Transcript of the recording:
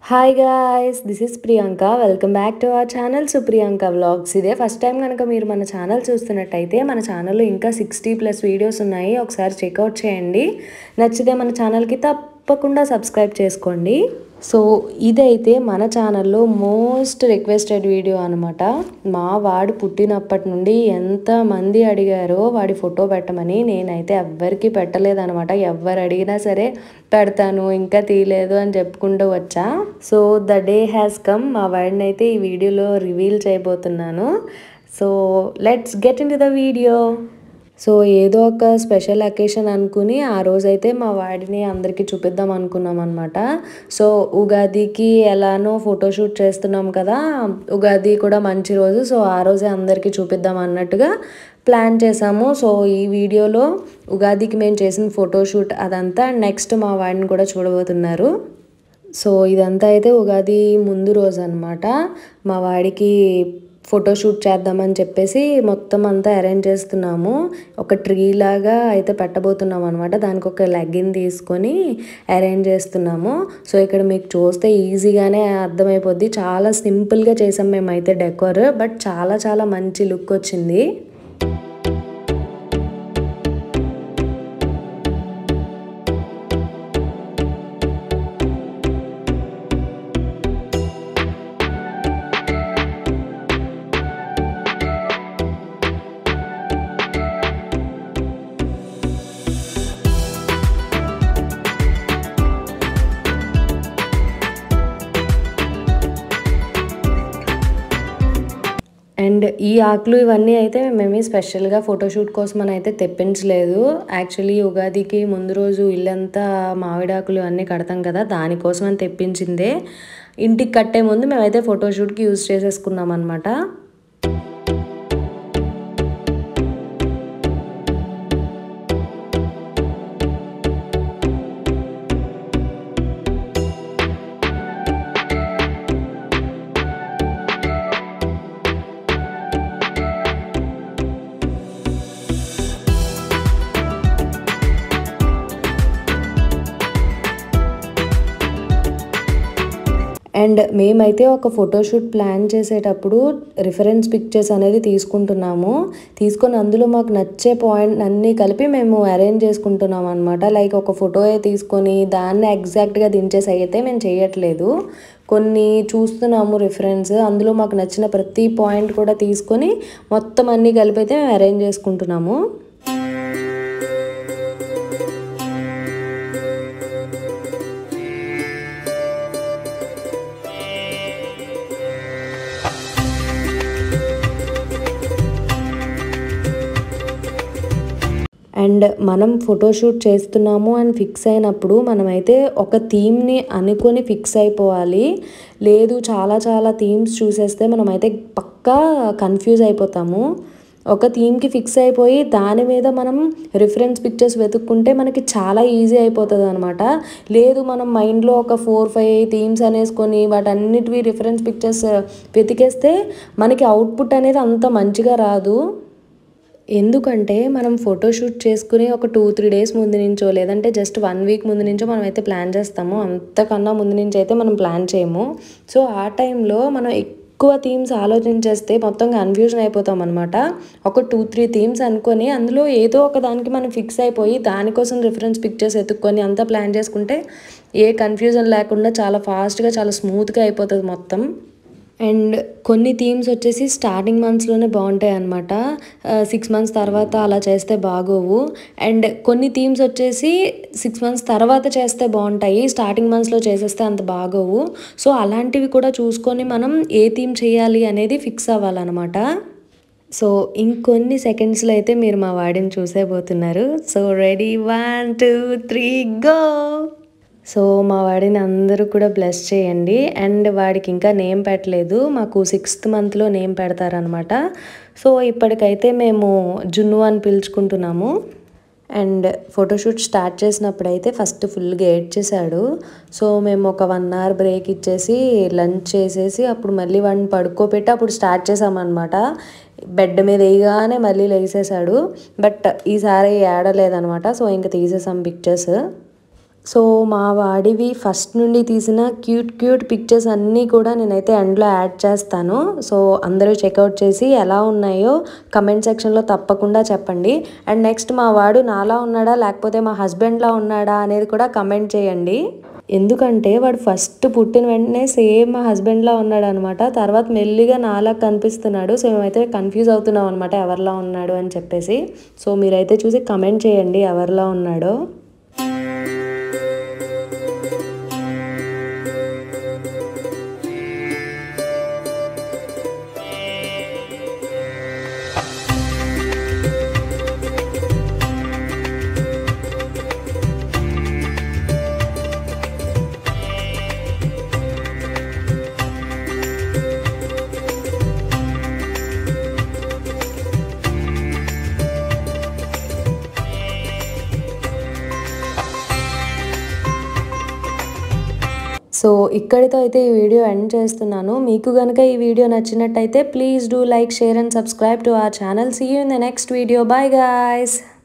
hi guys this is Priyanka welcome back to our channel Supriyanka vlogs ఇదే first time కనుక మీరు మన ఛానల్ చూస్తున్నట్టయితే మన ఛానల్లో ఇంకా సిక్స్టీ ప్లస్ వీడియోస్ ఉన్నాయి ఒకసారి చెక్అవుట్ చేయండి నచ్చితే మన ఛానల్కి తప్పకుండా సబ్స్క్రైబ్ చేసుకోండి సో ఇదైతే మన ఛానల్లో మోస్ట్ రిక్వెస్టెడ్ వీడియో అనమాట మా వాడు పుట్టినప్పటి నుండి ఎంతమంది అడిగారో వాడి ఫోటో పెట్టమని నేనైతే ఎవ్వరికి పెట్టలేదనమాట ఎవరు అడిగినా సరే పెడతాను ఇంకా తీయలేదు అని చెప్పుకుంటూ వచ్చా so the day has come మా వాడిని అయితే ఈ వీడియోలో రివీల్ చేయబోతున్నాను so let's get into the video so ఏదో ఒక స్పెషల్ అకేషన్ అనుకుని ఆ రోజైతే మా వాడిని అందరికీ చూపిద్దాం అనుకున్నాం అనమాట సో ఉగాదికి ఎలానో ఫోటోషూట్ చేస్తున్నాం కదా ఉగాది కూడా మంచి రోజు సో ఆ రోజే అందరికీ చూపిద్దాం అన్నట్టుగా ప్లాన్ చేసాము సో ఈ వీడియోలో ఉగాదికి మేము చేసిన ఫోటోషూట్ అదంతా నెక్స్ట్ మా వాడిని కూడా చూడబోతున్నారు సో ఇదంతా అయితే ఉగాది ముందు రోజు అనమాట మా వాడికి ఫోటోషూట్ చేద్దామని చెప్పేసి మొత్తం అంతా అరేంజ్ చేస్తున్నాము ఒక ట్రీ లాగా అయితే పెట్టబోతున్నాం అనమాట దానికి ఒక లెగ్గిన్ తీసుకొని అరేంజ్ చేస్తున్నాము సో ఇక్కడ మీకు చూస్తే ఈజీగానే అర్థమైపోద్ది చాలా సింపుల్గా చేసాం మేమైతే డెకోర్ బట్ చాలా చాలా మంచి లుక్ వచ్చింది అండ్ ఈ ఆకులు ఇవన్నీ అయితే మేమేమి స్పెషల్గా ఫోటోషూట్ కోసం అని అయితే తెప్పించలేదు యాక్చువల్లీ ఉగాదికి ముందు రోజు ఇల్లంతా మామిడాకులు అన్నీ కడతాం కదా దానికోసం అని తెప్పించిందే ఇంటికి కట్టే ముందు మేమైతే ఫోటోషూట్కి యూజ్ చేసేసుకున్నాం అనమాట అండ్ మేమైతే ఒక ఫోటోషూట్ ప్లాన్ చేసేటప్పుడు రిఫరెన్స్ పిక్చర్స్ అనేది తీసుకుంటున్నాము తీసుకొని అందులో మాకు నచ్చే పాయింట్ అన్నీ కలిపి మేము అరేంజ్ చేసుకుంటున్నాం అనమాట లైక్ ఒక ఫోటో తీసుకొని దాన్ని ఎగ్జాక్ట్గా దించేసి అయితే మేము చేయట్లేదు కొన్ని చూస్తున్నాము రిఫరెన్స్ అందులో మాకు నచ్చిన ప్రతి పాయింట్ కూడా తీసుకొని మొత్తం అన్నీ కలిపి అయితే మేము అరేంజ్ చేసుకుంటున్నాము అండ్ మనం ఫోటోషూట్ చేస్తున్నాము అని ఫిక్స్ అయినప్పుడు మనమైతే ఒక థీమ్ని అనుకొని ఫిక్స్ అయిపోవాలి లేదు చాలా చాలా థీమ్స్ చూసేస్తే మనమైతే పక్కా కన్ఫ్యూజ్ అయిపోతాము ఒక థీమ్కి ఫిక్స్ అయిపోయి దాని మీద మనం రిఫరెన్స్ పిక్చర్స్ వెతుక్కుంటే మనకి చాలా ఈజీ అయిపోతుంది అనమాట లేదు మనం మైండ్లో ఒక ఫోర్ ఫైవ్ థీమ్స్ అనేసుకొని వాటన్నిటివి రిఫరెన్స్ పిక్చర్స్ వెతికేస్తే మనకి అవుట్పుట్ అనేది అంత మంచిగా రాదు ఎందుకంటే మనం ఫోటోషూట్ చేసుకుని ఒక టూ త్రీ డేస్ ముందు నుంచో లేదంటే జస్ట్ వన్ వీక్ ముందు నుంచో మనం అయితే ప్లాన్ చేస్తాము అంతకన్నా ముందు నుంచి అయితే మనం ప్లాన్ చేయము సో ఆ టైంలో మనం ఎక్కువ థీమ్స్ ఆలోచించేస్తే మొత్తం కన్ఫ్యూజన్ అయిపోతాం అనమాట ఒక టూ త్రీ థీమ్స్ అనుకొని అందులో ఏదో ఒక దానికి మనం ఫిక్స్ అయిపోయి దానికోసం రిఫరెన్స్ పిక్చర్స్ ఎత్తుక్కొని అంతా ప్లాన్ చేసుకుంటే ఏ కన్ఫ్యూజన్ లేకుండా చాలా ఫాస్ట్గా చాలా స్మూత్గా అయిపోతుంది మొత్తం అండ్ కొన్ని థీమ్స్ వచ్చేసి స్టార్టింగ్ మంత్స్లోనే బాగుంటాయి అనమాట సిక్స్ మంత్స్ తర్వాత అలా చేస్తే బాగోవు అండ్ కొన్ని థీమ్స్ వచ్చేసి సిక్స్ మంత్స్ తర్వాత చేస్తే బాగుంటాయి స్టార్టింగ్ మంత్స్లో చేసేస్తే అంత బాగోవు సో అలాంటివి కూడా చూసుకొని మనం ఏ థీమ్ చేయాలి అనేది ఫిక్స్ అవ్వాలన్నమాట సో ఇంకొన్ని సెకండ్స్లో అయితే మీరు మా వాడిని చూసేపోతున్నారు so ready one two three go so మా వాడిని అందరూ కూడా బ్లెస్ చేయండి అండ్ వాడికి ఇంకా నేమ్ పెట్టలేదు మాకు సిక్స్త్ మంత్లో నేమ్ పెడతారనమాట సో ఇప్పటికైతే మేము జున్ను అని పిలుచుకుంటున్నాము అండ్ ఫోటోషూట్ స్టార్ట్ చేసినప్పుడు అయితే ఫస్ట్ ఫుల్గా ఏడ్చేసాడు సో మేము ఒక వన్ అవర్ బ్రేక్ ఇచ్చేసి లంచ్ చేసేసి అప్పుడు మళ్ళీ వాడిని పడుకోబెట్టి అప్పుడు స్టార్ట్ చేసామన్నమాట బెడ్ మీద వేయగానే మళ్ళీ లేసేసాడు బట్ ఈసారి ఏడలేదనమాట సో ఇంకా తీసేసాం పిక్చర్స్ సో మా వాడివి ఫస్ట్ నుండి తీసిన క్యూట్ క్యూట్ పిక్చర్స్ అన్నీ కూడా నేనైతే ఎండ్లో యాడ్ చేస్తాను సో అందరూ చెక్అవుట్ చేసి ఎలా ఉన్నాయో కమెంట్ సెక్షన్లో తప్పకుండా చెప్పండి అండ్ నెక్స్ట్ మా వాడు నాలా ఉన్నాడా లేకపోతే మా హస్బెండ్లా ఉన్నాడా అనేది కూడా కమెంట్ చేయండి ఎందుకంటే వాడు ఫస్ట్ పుట్టిన వెంటనే సేమ్ మా హస్బెండ్లా ఉన్నాడు అనమాట తర్వాత మెల్లిగా నాలా కనిపిస్తున్నాడు సో మేమైతే కన్ఫ్యూజ్ అవుతున్నాం అనమాట ఎవరిలా ఉన్నాడు అని చెప్పేసి సో మీరైతే చూసి కమెంట్ చేయండి ఎవరిలా ఉన్నాడో సో ఇక్కడితో అయితే ఈ వీడియో ఎండ్ చేస్తున్నాను మీకు కనుక ఈ వీడియో నచ్చినట్టయితే please do like share and subscribe to our channel see you in the next video bye guys